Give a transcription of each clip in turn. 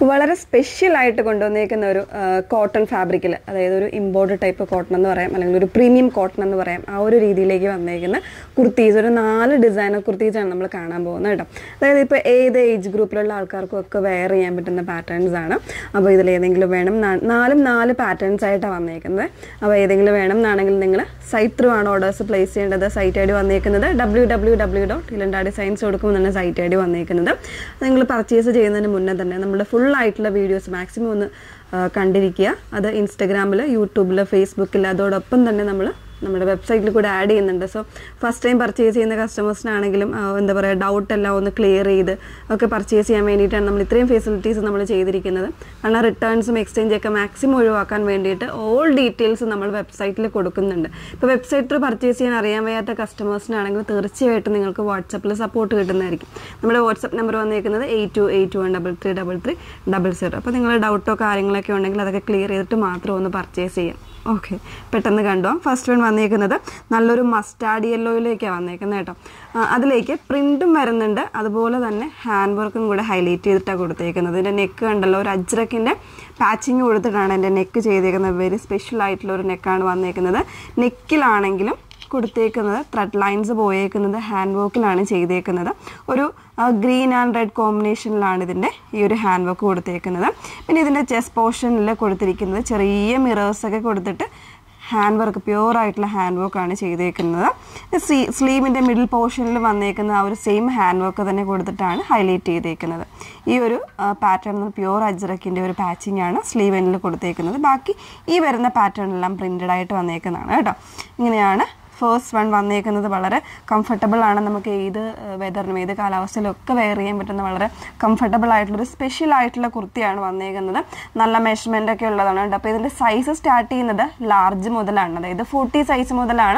വളരെ സ്പെഷ്യൽ ആയിട്ട് കൊണ്ടുവന്നേക്കുന്ന ഒരു കോട്ടൺ ഫാബ്രിക്കിൽ അതായത് ഒരു ഇമ്പോർട്ടഡ് ടൈപ്പ് കോട്ടൺ എന്ന് പറയാം അല്ലെങ്കിൽ ഒരു പ്രീമിയം കോട്ടൺ എന്ന് പറയാം ആ ഒരു രീതിയിലേക്ക് വന്നേക്കുന്ന കുർത്തീസ് ഒരു നാല് ഡിസൈനർ കുർത്തീസാണ് നമ്മൾ കാണാൻ പോകുന്നത് കേട്ടോ അതായത് ഇപ്പോൾ ഏത് ഏജ് ഗ്രൂപ്പിലുള്ള ആൾക്കാർക്കും ഒക്കെ വെയർ ചെയ്യാൻ പറ്റുന്ന പാറ്റേൺസ് ആണ് അപ്പോൾ ഇതിൽ ഏതെങ്കിലും വേണം നാ- നാലും നാല് പാറ്റേൺസ് ആയിട്ടാണ് വന്നേക്കുന്നത് അപ്പോൾ ഏതെങ്കിലും വേണം എന്നാണെങ്കിൽ നിങ്ങൾ സൈറ്റ് ത്രൂ ആണ് ഓർഡേഴ്സ് പ്ലേസ് ചെയ്യേണ്ടത് സൈറ്റ് ഐ ഡി വന്നേക്കുന്നത് ഡബ്ല്യൂ ഡബ്ല്യൂ ഡബ്ല്യൂ ഡോട്ട് ഇലണ്ടാ ഡിസൈൻസ് കൊടുക്കുമ്പോൾ തന്നെ സൈറ്റ് ഐ ഡി വന്നേക്കുന്നത് നിങ്ങൾ പർച്ചേസ് ചെയ്യുന്നതിന് മുന്നേ തന്നെ നമ്മുടെ ഫുൾ ആയിട്ടുള്ള വീഡിയോസ് മാക്സിമം ഒന്ന് ആ, കണ്ടിരിക്കുക അത് ഇൻസ്റ്റഗ്രാമിൽ യൂട്യൂബിൽ ഫേസ്ബുക്കിൽ അതോടൊപ്പം തന്നെ നമ്മൾ നമ്മുടെ വെബ്സൈറ്റിൽ കൂടെ ആഡ് ചെയ്യുന്നുണ്ട് സോ ഫസ്റ്റ് ടൈം പർച്ചേസ് ചെയ്യുന്ന കസ്റ്റമേഴ്സിനാണെങ്കിലും ആ, എന്താ പറയുക ഡൗട്ട് എല്ലാം ഒന്ന് ക്ലിയർ ചെയ്ത് ഒക്കെ പർച്ചേസ് ചെയ്യാൻ വേണ്ടിയിട്ടാണ് നമ്മൾ ഇത്രയും ഫെസിലിറ്റീസ് നമ്മൾ ചെയ്തിരിക്കുന്നത് കാരണം റിട്ടേൺസും എക്സ്ചേഞ്ച് ഒക്കെ മാക്സിമം ഒഴിവാക്കാൻ വേണ്ടിയിട്ട് ഓൾ ഡീറ്റെയിൽസ് നമ്മൾ വെബ്സൈറ്റിൽ കൊടുക്കുന്നുണ്ട് ഇപ്പോൾ വെബ്സൈറ്റ് ത്രൂ പർച്ചേസ് ചെയ്യാൻ അറിയാൻ വയ്യാത്ത കസ്റ്റമേഴ്സിനാണെങ്കിൽ തീർച്ചയായിട്ടും നിങ്ങൾക്ക് വാട്സപ്പിൽ സപ്പോർട്ട് കിട്ടുന്നതായിരിക്കും നമ്മുടെ വാട്സപ്പ് നമ്പർ വന്നേക്കുന്നത് eight two eight one double three double three double zero അപ്പോൾ നിങ്ങൾ ഡൗട്ടോ കാര്യങ്ങളൊക്കെ ഉണ്ടെങ്കിൽ അതൊക്കെ ക്ലിയർ ചെയ്തിട്ട് മാത്രം ഒന്ന് പർച്ചേസ് ചെയ്യാം ഓക്കെ പെട്ടെന്ന് കണ്ടോ ഫസ്റ്റ് വൺ വന്നേക്കുന്നത് നല്ലൊരു മസ്റ്റാർഡ് യെല്ലോയിലേക്കാണ് വന്നേക്കുന്നത് കേട്ടോ ആ, അതിലേക്ക് പ്രിൻറ്റും വരുന്നുണ്ട് അതുപോലെ തന്നെ ഹാൻഡ് വർക്കും കൂടെ ഹൈലൈറ്റ് ചെയ്തിട്ടാണ് കൊടുത്തേക്കുന്നത് ഇതിൻ്റെ നെക്ക് കണ്ടല്ലോ ഒരു അജ്രക്കിൻ്റെ പാച്ചിങ് കൊടുത്തിട്ടാണ് എൻ്റെ നെക്ക് ചെയ്തേക്കുന്നത് വെരി സ്പെഷ്യൽ ആയിട്ടുള്ള ഒരു നെക്കാണ് വന്നേക്കുന്നത് നെക്കിലാണെങ്കിലും കൊടുത്തേക്കുന്നത് ത്രെഡ് ലൈൻസ് പോയേക്കുന്നത് ഹാൻഡ് വർക്കിലാണ് ചെയ്തേക്കുന്നത് ഒരു ഗ്രീൻ ആൻഡ് റെഡ് കോമ്പിനേഷനിലാണ് ഇതിൻ്റെ ഈ ഒരു ഹാൻഡ് വർക്ക് കൊടുത്തേക്കുന്നത് പിന്നെ ഇതിൻ്റെ ചെസ്റ്റ് പോർഷനിൽ കൊടുത്തിരിക്കുന്നത് ചെറിയ മിറേഴ്സൊക്കെ കൊടുത്തിട്ട് ഹാൻഡ് വർക്ക് പ്യുവർ ആയിട്ടുള്ള ഹാൻഡ് വർക്കാണ് ചെയ്തേക്കുന്നത് സ്ലീ സ്ലീവിൻ്റെ മിഡിൽ പോർഷനിൽ വന്നേക്കുന്ന ആ ഒരു സെയിം ഹാൻഡ് വർക്ക് തന്നെ കൊടുത്തിട്ടാണ് ഹൈലൈറ്റ് ചെയ്തേക്കുന്നത് ഈ ഒരു പാറ്റേൺ പ്യുവർ അജ്രക്കിൻ്റെ ഒരു പാച്ചിങ് ആണ് സ്ലീവ് എൻഡിൽ കൊടുത്തേക്കുന്നത് ബാക്കി ഈ വരുന്ന പാറ്റേൺ എല്ലാം പ്രിൻറ്റഡ് ആയിട്ട് വന്നേക്കുന്നതാണ് കേട്ടോ ഇങ്ങനെയാണ് ഫേസ്റ്റ് വൺ വന്നേക്കുന്നത് വളരെ കംഫർട്ടബിൾ ആണ് നമുക്ക് ഏത് വെതറിനും ഏത് കാലാവസ്ഥയിലും ഒക്കെ വെയർ ചെയ്യാൻ പറ്റുന്ന വളരെ കംഫർട്ടബിൾ ആയിട്ടുള്ളൊരു സ്പെഷ്യൽ ആയിട്ടുള്ള കുർത്തിയാണ് വന്നേക്കുന്നത് നല്ല മെഷർമെൻ്റ് ഒക്കെ ഉള്ളതാണ് കേട്ടോ അപ്പോൾ ഇതിൻ്റെ സൈസ് സ്റ്റാർട്ട് ചെയ്യുന്നത് ലാർജ് മുതലാണ് അതായത് ഫോർട്ടി സൈസ് മുതലാണ്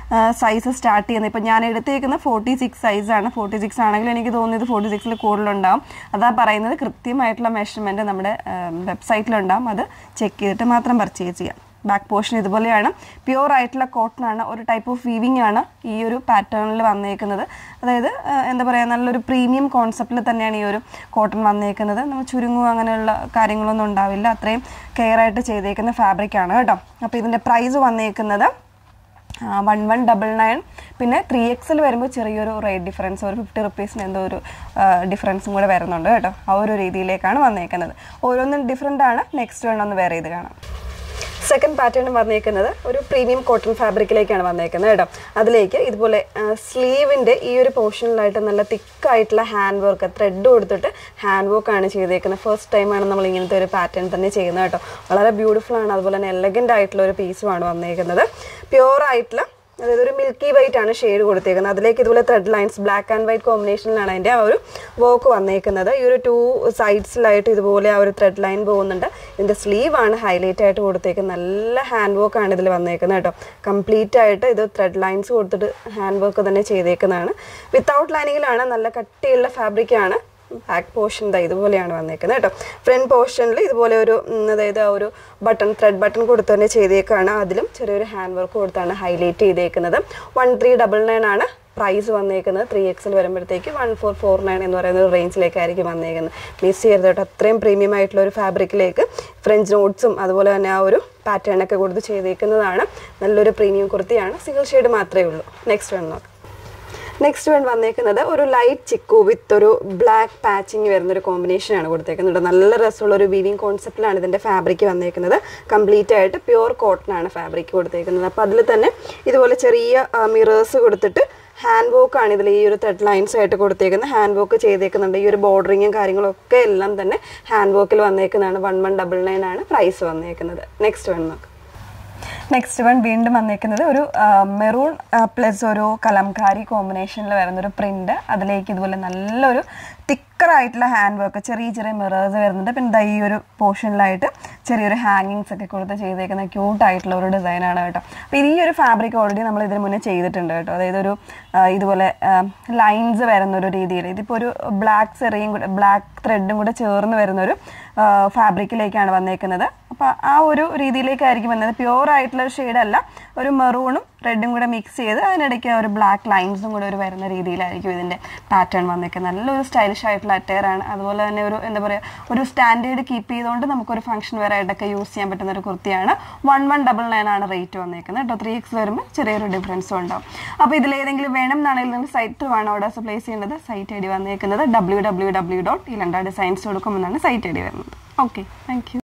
സൈസ് സ്റ്റാർട്ട് ചെയ്യുന്നത് ഇപ്പോൾ ഞാൻ എടുത്തേക്കുന്നത് ഫോർട്ടി സിക്സ് സൈസാണ് ഫോർട്ടി സിക്സ് ആണെങ്കിൽ എനിക്ക് തോന്നുന്നത് ഫോർട്ടി സിക്സിൽ കൂടുതലുണ്ടാവും അതാ പറയുന്നത് കൃത്യമായിട്ടുള്ള മെഷർമെൻറ്റ് നമ്മുടെ വെബ്സൈറ്റിലുണ്ടാവും അത് ചെക്ക് ചെയ്തിട്ട് മാത്രം പർച്ചേസ് ചെയ്യാം ബാക്ക് പോർഷൻ ഇതുപോലെയാണ് പ്യുവർ ആയിട്ടുള്ള കോട്ടൺ ആണ് ഒരു ടൈപ്പ് ഓഫ് വീവിംഗ് ആണ് ഈ ഒരു പാറ്റേണിൽ വന്നേക്കുന്നത് അതായത് ആ, എന്താ പറയുക നല്ലൊരു പ്രീമിയം കോൺസെപ്റ്റിൽ തന്നെയാണ് ഈ ഒരു കോട്ടൺ വന്നേക്കുന്നത് നമ്മൾ ചുരുങ്ങും അങ്ങനെയുള്ള കാര്യങ്ങളൊന്നും ഉണ്ടാവില്ല അത്രയും കെയർ ആയിട്ട് ചെയ്തേക്കുന്ന ഫാബ്രിക് ആണ് കേട്ടോ അപ്പോൾ ഇതിൻ്റെ പ്രൈസ് വന്നേക്കുന്നത് വൺ വൺ ഡബിൾ നയൻ പിന്നെ ത്രീ എക്സിൽ വരുമ്പോൾ ചെറിയൊരു റേറ്റ് ഡിഫറൻസ് ഒരു ഫിഫ്റ്റി റുപ്പീസിന് എന്തോ ഒരു ഡിഫറൻസും കൂടെ വരുന്നുണ്ട് കേട്ടോ ആ ഒരു രീതിയിലേക്കാണ് വന്നേക്കുന്നത് ഓരോന്നും ഡിഫറെൻ്റ് ആണ് നെക്സ്റ്റ് വേണമെന്ന് വേറെ ഇത് കാണാം സെക്കൻഡ് പാറ്റേൺ വന്നേക്കുന്നത് ഒരു പ്രീമിയം കോട്ടൺ ഫാബ്രിക്കിലേക്കാണ് വന്നേക്കുന്നത് കേട്ടോ അതിലേക്ക് ഇതുപോലെ സ്ലീവിൻ്റെ ഈ ഒരു പോർഷനിലായിട്ട് നല്ല തിക്കായിട്ടുള്ള ഹാൻഡ് വർക്ക് ത്രെഡ് കൊടുത്തിട്ട് ഹാൻഡ് വർക്ക് ആണ് ചെയ്തേക്കുന്നത് ഫസ്റ്റ് ടൈമാണ് നമ്മൾ ഇങ്ങനത്തെ ഒരു പാറ്റേൺ തന്നെ ചെയ്യുന്നത് കേട്ടോ വളരെ ബ്യൂട്ടിഫുൾ ആണ് അതുപോലെ തന്നെ എലഗൻ്റ് ആയിട്ടുള്ള ഒരു പീസുമാണ് വന്നേക്കുന്നത് പ്യുവർ ആയിട്ടുള്ള അതായത് ഒരു മിൽക്കി വൈറ്റ് ആണ് ഷെയ്ഡ് കൊടുത്തേക്കുന്നത് അതിലേക്ക് ഇതുപോലെ thread lines black and white കോമ്പിനേഷനിലാണ് അതിൻ്റെ ആ ഒരു വർക്ക് വന്നേക്കുന്നത് ഈ ഒരു ടു സൈഡ്സിലായിട്ട് ഇതുപോലെ ആ ഒരു ത്രെഡ് ലൈൻ പോകുന്നുണ്ട് ഇതിൻ്റെ സ്ലീവ് ആണ് ഹൈലൈറ്റ് ആയിട്ട് കൊടുത്തേക്കുന്നത് നല്ല ഹാൻഡ് വർക്ക് ആണ് ഇതിൽ വന്നേക്കുന്നത് കേട്ടോ കംപ്ലീറ്റ് ആയിട്ട് ഇത് ത്രെഡ് ലൈൻസ് കൊടുത്തിട്ട് ഹാൻഡ് വർക്ക് തന്നെ ചെയ്തേക്കുന്നതാണ് വിത്തൗട്ട് ലൈനിങ്ങിലാണ് നല്ല കട്ടിയുള്ള ഫാബ്രിക് ആണ് ബാക്ക് പോർഷൻ ദാ ഇതുപോലെയാണ് വന്നേക്കുന്നത് കേട്ടോ ഫ്രണ്ട് പോർഷനിൽ ഇതുപോലെ ഒരു ഉം, അതായത് ആ ഒരു ബട്ടൺ ത്രെഡ് ബട്ടൺ കൊടുത്ത് തന്നെ ചെയ്തേക്കാണ് അതിലും ചെറിയൊരു ഹാൻഡ് വർക്ക് കൊടുത്താണ് ഹൈലൈറ്റ് ചെയ്തേക്കുന്നത് വൺ ത്രീ ഡബിൾ നയൻ ആണ് പ്രൈസ് വന്നേക്കുന്നത് ത്രീ എക്സിൽ വരുമ്പോഴത്തേക്ക് വൺ ഫോർ ഫോർ നയൻ എന്ന് പറയുന്ന ഒരു റേഞ്ചിലേക്കായിരിക്കും വന്നേക്കുന്നത് മിസ് ചെയ്യരുത് കേട്ടോ അത്രയും പ്രീമിയം ആയിട്ടുള്ള ഒരു ഫാബ്രിക്കിലേക്ക് ഫ്രഞ്ച് നോട്ട്സും അതുപോലെ തന്നെ ആ ഒരു പാറ്റേൺ ഒക്കെ കൊടുത്ത് ചെയ്തേക്കുന്നതാണ് നല്ലൊരു പ്രീമിയം കുർത്തിയാണ് സിംഗിൾ ഷെയ്ഡ് മാത്രമേ ഉള്ളൂ നെക്സ്റ്റ് വൺ നോക്കാം നെക്സ്റ്റ് വൺ വന്നേക്കുന്നത് ഒരു ലൈറ്റ് ചിക്കു വിത്ത് ഒരു ബ്ലാക്ക് പാച്ചിങ് വരുന്ന ഒരു കോമ്പിനേഷൻ ആണ് കൊടുത്തേക്കുന്നത് നല്ല രസമുള്ള ഒരു വീവിങ് കോൺസെപ്റ്റിലാണ് ഇതിൻ്റെ ഫാബ്രിക് വന്നേക്കുന്നത് കംപ്ലീറ്റ് ആയിട്ട് പ്യുവർ കോട്ടൺ ആണ് ഫാബ്രിക് കൊടുത്തേക്കുന്നത് അപ്പോൾ അതിൽ തന്നെ ഇതുപോലെ ചെറിയ മിറേഴ്സ് കൊടുത്തിട്ട് ഹാൻഡ് വർക്ക് ആണ് ഇതിൽ ഈ ഒരു ത്രെഡ് ലൈൻസ് ആയിട്ട് കൊടുത്തേക്കുന്നത് ഹാൻഡ് വർക്ക് ചെയ്തേക്കുന്നുണ്ട് ഈ ഒരു ബോർഡറിങ്ങും കാര്യങ്ങളും ഒക്കെ എല്ലാം തന്നെ ഹാൻഡ് വർക്കിൽ വന്നേക്കുന്നതാണ് വൺ വൺ ഡബിൾ നയൻ ആണ് പ്രൈസ് വന്നേക്കുന്നത് നെക്സ്റ്റ് വൺ നോക്കാം നെക്സ്റ്റ് വൺ വീണ്ടും വന്നേക്കുന്നത് ഒരു മെറൂൺ പ്ലസ് ഒരു കലംകാരി കോമ്പിനേഷനിൽ വരുന്ന ഒരു പ്രിന്റ് അതിലേക്ക് ഇതുപോലെ നല്ലൊരു തിക്കറായിട്ടുള്ള ഹാൻഡ് വർക്ക് ചെറിയ ചെറിയ മിറേഴ്സ് വരുന്നുണ്ട് പിന്നെ ദാ ഈ ഒരു പോർഷനിലായിട്ട് ചെറിയൊരു ഹാങ്ങിങ്സ് ഒക്കെ കൊടുത്ത് ചെയ്തേക്കുന്ന ക്യൂട്ട് ആയിട്ടുള്ള ഒരു ഡിസൈനാണ് കേട്ടോ അപ്പോൾ ഈ ഒരു ഫാബ്രിക് ഓൾറെഡി നമ്മൾ ഇതിന് മുന്നേ ചെയ്തിട്ടുണ്ട് കേട്ടോ അതായത് ഒരു ആ, ഇതുപോലെ ലൈൻസ് വരുന്ന ഒരു രീതിയിൽ ഇതിപ്പോൾ ഒരു ബ്ലാക്ക് ചെറിയും കൂടെ ബ്ലാക്ക് ത്രെഡും കൂടെ ചേർന്ന് വരുന്ന ഒരു ഫാബ്രിക്കിലേക്കാണ് വന്നേക്കുന്നത് അപ്പോൾ ആ ഒരു രീതിയിലേക്കായിരിക്കും വന്നത് പ്യുവർ ആയിട്ടുള്ള ഒരു ഷെയ്ഡല്ല ഒരു മെറൂണും റെഡും കൂടെ മിക്സ് ചെയ്ത് അതിനിടയ്ക്ക് ഒരു ബ്ലാക്ക് ലൈൻസും കൂടെ ഒരു വരുന്ന രീതിയിലായിരിക്കും ഇതിൻ്റെ പാറ്റേൺ വന്നേക്കുന്നത് നല്ലൊരു സ്റ്റൈലിഷ് ആയിട്ടുള്ള അറ്റയർ ആണ് അതുപോലെ തന്നെ ഒരു എന്താ പറയുക ഒരു സ്റ്റാൻഡേർഡ് കീപ്പ് ചെയ്തുകൊണ്ട് നമുക്കൊരു ഫംഗ്ഷൻ വെയർ ആയിട്ടൊക്കെ യൂസ് ചെയ്യാൻ പറ്റുന്ന ഒരു കുർത്തിയാണ് വൺ വൺ ഡബിൾ നയൻ ആണ് റേറ്റ് വന്നേക്കുന്നത് കേട്ടോ ത്രീ എക്സ് വരുമ്പോൾ ചെറിയൊരു ഡിഫറൻസും ഉണ്ടാവും അപ്പോൾ ഇതിലേതെങ്കിലും വേണം എന്നാണെങ്കിൽ നിങ്ങൾ സൈറ്റ് ആണ് ഓർഡേഴ്സ് പ്ലേസ് ചെയ്യേണ്ടത് സൈറ്റ് ഐ ഡി വന്നേക്കുന്നത് ഡബ്ല്യൂ ഡബ്ല്യൂ ഡബ്ല്യൂ ഡോട്ട് ഇലണ്ട ഡിസൈൻസ് കൊടുക്കുമെന്നാണ് സൈറ്റ് ഐ ഡി വരുന്നത് ഓക്കെ താങ്ക് യു